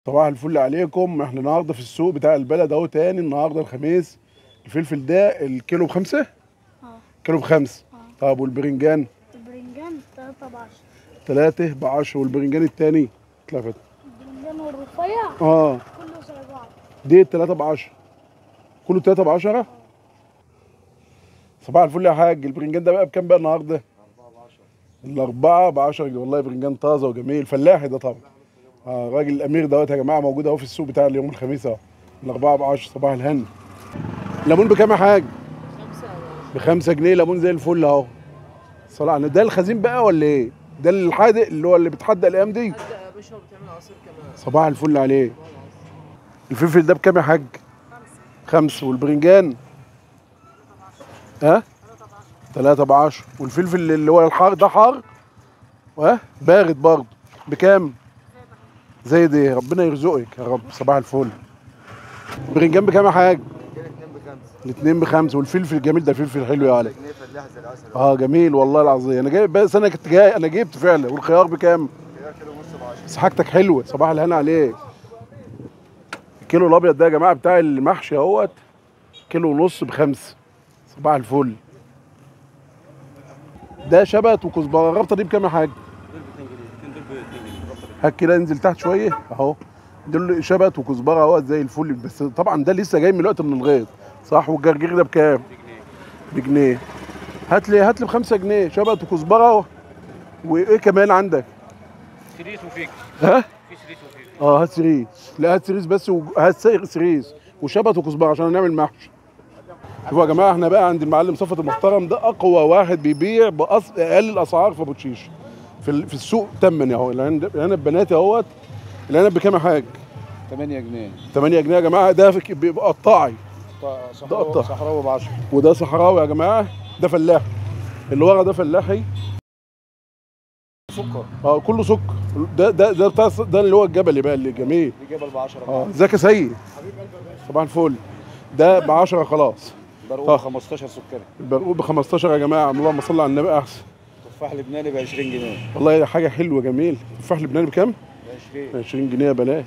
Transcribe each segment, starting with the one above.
صباح الفل عليكم احنا النهارده في السوق بتاع البلد اهو تاني النهارده الخميس الفلفل ده الكيلو بخمسة اه كيلو بخمسة اه طب والبرنجان البرنجان 3 ب 10 تلاتة بعشرة والبرنجان التاني اتلفت البرنجان والرفيع اه كله زي بعض دي التلاتة بعشرة كله تلاتة بعشرة صباح الفل يا حاج البرنجان ده بقى بكام بقى النهارده؟ الأربعة بعشرة والله برنجان طازة وجميل فلاحي ده طبعا آه راجل الأمير دوت يا جماعة موجود أهو في السوق بتاع اليوم الخميس أهو الأربعة بعشرة صباح الهنا ليمون بكام يا حاج؟ بخمسة جنيه ليمون زي الفل أهو صلاة على ده الخزين بقى ولا إيه؟ ده الحادق اللي هو اللي بيتحدق الأيام دي يا باشا وبتعمل عصير كمان صباح الفل عليه الفلفل ده بكام يا حاج؟ خمسة والبرنجان ها؟ تلاتة بعشرة والفلفل اللي هو الحار ده حار ها؟ بارد برضه بكام؟ زي دي ربنا يرزقك يا رب صباح الفل البرنجان بكام يا حاج؟ كده اتنين بخمسة الاتنين بخمسة والفلفل الجميل ده فلفل حلو يا علي جنيه فلاح زي العسل اه جميل والله العظيم انا جايب بس انا كنت جاي انا جبت فعلا والخيار بكام؟ كده كيلو ونص ب 10 بس حاجتك حلوه صباح الهنا عليك الكيلو الابيض ده يا جماعه بتاع المحشي اهوت كيلو ونص بخمسه صباح الفل ده شبت وكزبره الربطه دي بكام يا حاج؟ هات كده انزل تحت شويه اهو دول شبت وكزبره اهوت زي الفل بس طبعا ده لسه جاي من الوقت من الغيط صح والجرجير ده بكام؟ بجنيه هات لي هات لي بخمسه جنيه شبت وكزبره وايه كمان عندك؟ سريس وفيك ها؟ في سريس وفيك اه هات سريس لا هات سريس بس و... هات سير- سريس وشبت وكزبره عشان نعمل محشي شوفوا يا جماعه احنا بقى عند المعلم صفت المحترم ده اقوى واحد بيبيع بأص... اقل الاسعار في ابو تشيش في, ال... في السوق تمن اهو العنب العنب بناتي اهوت العنب بكام يا حاج؟ 8 جنيه 8 جنيه يا جماعه ده في... بيبقى قطاعي صحراوي قطع. صحراوي ب 10 وده صحراوي يا جماعه ده فلاحي اللي ورا ده فلاحي سكر اه كله سكر ده ده ده بتاع ده اللي هو الجبلي بقى اللي جميل دي جبل ب 10 اه ازيك يا سيد صباح الفل ده ب 10 خلاص برقوق 15 سكري البرقوق ب 15 يا جماعه اللهم صل على النبي احسن تفاح لبناني ب 20 جنيه والله حاجه حلوه جميل تفاح لبناني بكام؟ ب 20 20 جنيه بلاش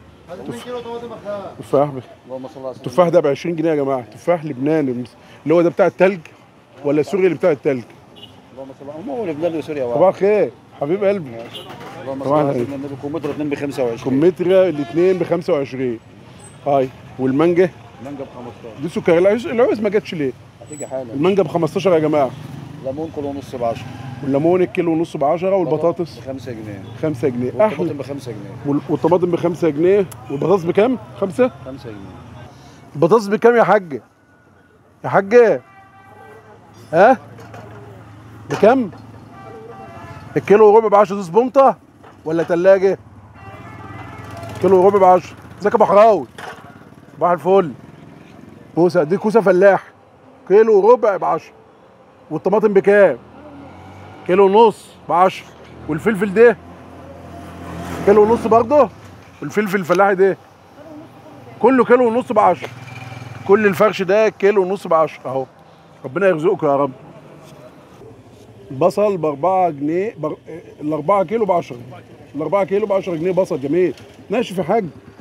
تفاح ب... اللهم صل على سيدنا التفاح ده ب 20 جنيه يا جماعه تفاح لبناني اللي هو ده بتاع التلج ولا السوري اللي بتاع التلج اللهم صل على هو لبنان وسوريا واحد صباح الخير حبيب قلبي اللهم صل طبعاً. على سيدنا النبي كمثرى 2 ب 25 كمثرى الاثنين ب 25 هاي والمانجا مانجا ب 15 دي سكر العوز العوز ما جاتش ليه هتيجي حالا المانجا ب 15 يا جماعه ليمون كيلو ونص ب 10 والليمون الكيلو ونص ب 10 والبطاطس ب 5 جنيه 5 جنيه والطماطم احلى ب 5 جنيه وال- والطماطم ب 5 جنيه والبطاطس بكام؟ 5 5 جنيه البطاطس بكام يا حاج؟ يا حاج ها؟ بكام؟ الكيلو وربع ب 10 زوز بونطة ولا تلاجة؟ كيلو وربع ب 10 ازيك يا ابو حراوي؟ صباح الفل كوسة دي كوسة فلاح كيلو وربع ب 10 والطماطم بكام؟ كيلو ونص ب 10 والفلفل ده كيلو ونص برضه والفلفل الفلاحي ده كله كيلو ونص ب 10 كل الفرش ده كيلو ونص ب 10 اهو ربنا يرزقكم يا رب البصل ب 4 جنيه بر... ال 4 كيلو ب 10 ال 4 كيلو ب 10 جنيه بصل جميل ناشف يا حاج